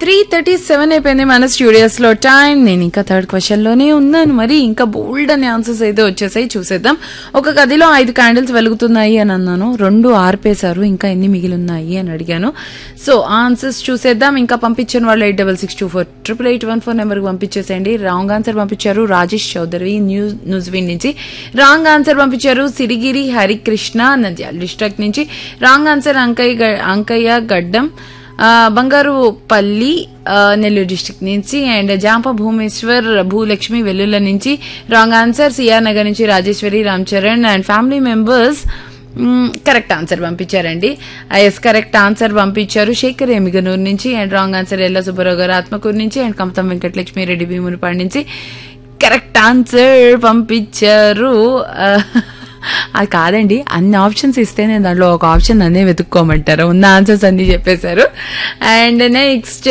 three thirty seven అయిపోయింది మన studios లో టైం నేను ఇంకా థర్డ్ క్వశ్చన్ లోనే ఉన్నాను మరి ఇంకా బోల్డ్ అనే ఆన్సర్స్ అయితే వచ్చేసాయి చూసేద్దాం ఒక గదిలో ఐదు క్యాండిల్స్ వెలుగుతున్నాయి అని అన్నాను రెండు ఆర్పేశారు ఇంకా ఎన్ని మిగిలి ఉన్నాయి అని అడిగాను సో ఆన్సర్స్ చూసేద్దాం ఇంకా పంపించిన వాళ్ళు eight double six two four triple eight one four నెంబర్కి పంపించేసేయండి రాంగ్ ఆన్సర్ పంపించారు రాజేష్ చౌదరి న్యూస్ న్యూస్విన్ నుంచి రాంగ్ ఆన్సర్ పంపించారు సిరిగిరి హరికృష్ణ నంద్యాల డిస్ట్రిక్ట్ నుంచి రాంగ్ ఆన్సర్ అంకయ్య గ- అంకయ్య గడ్డం ఆ, బంగారుపల్లి ఆ, నెల్లూరు డిస్టిక్ నుంచి అండ్ జాంప భూమేశ్వర్ భూలక్ష్మి వెల్లుల నుంచి రాంగ్ ఆన్సర్ సిఆర్ నగర్ నుంచి Rajeshwari Ram Charan and family members correct answer పంపించారండి ఎస్ కరెక్ట్ ఆన్సర్ పంపించారు శేఖర్ ఎమిగనూరు నుంచి అండ్ రాంగ్ ఆన్సర్ ఎల్ల సుబ్బారావు గారు ఆత్మకూరు నుంచి అండ్ కమతం వెంకటలక్ష్మి రెడ్డి భీమునిపాడు నుంచి కరెక్ట్ ఆన్సర్ పంపించారు ఆ, అది కాదండి అన్ని ఆప్షన్స్ ఇస్తే నేను దాంట్లో ఒక ఆప్షన్ అన్నీ వెతుక్కోమంటారు ఉన్న ఆన్సర్స్ అన్ని చెప్పేశారు అండ్ నెక్స్ట్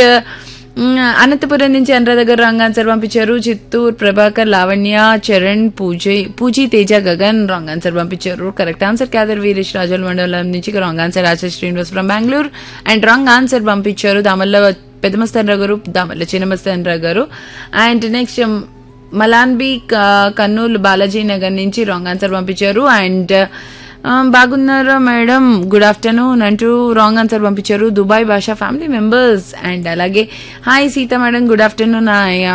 అనంతపురం నుంచి అనురాధ గారు రాంగ్ ఆన్సర్ పంపించారు చిత్తూరు ప్రభాకర్ లావణ్య చరణ్ పూజ పూజీ తేజ గగన్ రాంగ్ ఆన్సర్ పంపించారు కరెక్ట్ ఆన్సర్ క్యాదర్ వీరేష్ రాజోల్ మండలం నుంచి wrong answer Acharya Srinivas from Bengaluru and wrong answer పంపించారు దామల్ల పెద్దమస్తానరావు గారు దామల్ల చిన్నమస్తానరావు గారు అండ్ నెక్స్ట్ మలాన్బి క- కర్నూలు బాలాజీ నగర్ నుంచి రాంగ్ ఆన్సర్ పంపించారు అండ్ ఆ, బాగున్నారా మేడం గుడ్ ఆఫ్టర్నూన్ అంటూ రాంగ్ ఆన్సర్ పంపించారు Dubai Basha family members and అలాగే hi Sita madam good afternoon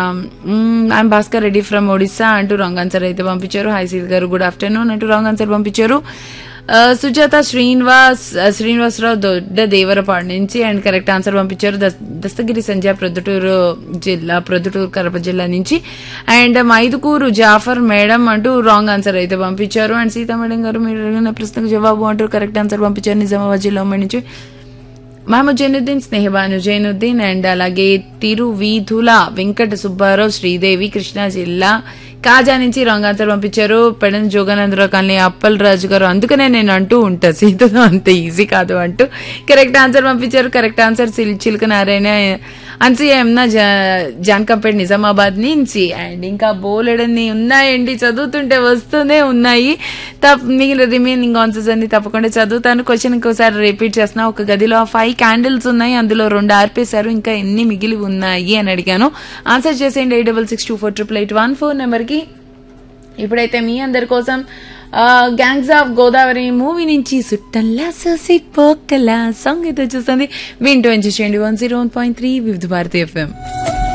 I'm Bhaskar Reddy from Odisha అంటూ రాంగ్ ఆన్సర్ అయితే పంపించారు హాయ్ సీత గారు గుడ్ ఆఫ్టర్నూన్ అంటూ రాంగ్ ఆన్సర్ పంపించారు ఆ, సుజాత శ్రీనివాస్ ఆ, శ్రీనివాసరావు దొడ్డ దేవరపాడు నుంచి అండ్ కరెక్ట్ ఆన్సర్ పంపించారు దస్- దస్తగిరి సంజయ్ ప్రొద్దుటూరు జిల్లా ప్రొద్దుటూరు కడప జిల్లా నుంచి అండ్ మైదుకూరు జాఫర్ మేడం అంటూ రాంగ్ ఆన్సర్ అయితే పంపించారు అండ్ సీతా మేడం గారు మీరు అడిగిన ప్రశ్నకు జవాబు అంటూ కరెక్ట్ ఆన్సర్ పంపించారు నిజామాబాద్ జిల్లా ఉమ్మడి నుంచి మహమ్మద్ జైనుద్దీన్ స్నేహబాను జైనుద్దీన్ అండ్ అలాగే తిరువీధుల వెంకట సుబ్బారావు శ్రీదేవి కృష్ణా జిల్లా కాజా నుంచి రాంగ్ ఆన్సర్ పంపించారు పెడన్ జోగానందరావు కాలనీ అప్పల్ రాజు గారు అందుకనే నేను అంటూ ఉంటా సీతతో అంత ఈజీ కాదు అంటూ కరెక్ట్ ఆన్సర్ పంపించారు కరెక్ట్ ఆన్సర్ సిల్- చిలుక నారాయణ అన్సీఎంన జాన్కంపేట్ నిజామాబాద్ నుంచి అండ్ ఇంకా బోలెడన్ని ఉన్నాయండి చదువుతుంటే వస్తూనే ఉన్నాయి తప్ మిగిలిన రిమైనింగ్ ఆన్సర్స్ అన్ని తప్పకుండా చదువుతాను క్వశ్చన్ ఇంకోసారి రిపీట్ చేస్తున్నా ఒక గదిలో ఫైవ్ క్యాండిల్స్ ఉన్నాయి అందులో రెండు ఆర్పేశారు ఇంకా ఎన్ని మిగిలి ఉన్నాయి అని అడిగాను ఆన్సర్ చేసేయండి eight double six two four triple eight one four నెంబర్కి ఇప్పుడైతే మీ అందరి కోసం గ్యాంగ్స్ ఆఫ్ గోదావరి మూవీ నుంచి సుట్టల్లా సోసి పోకలా సాంగ్ అయితే చూస్తుంది వింటూ ఎంజాయ్ చేయండి one zero one point three Vividh Bharati FM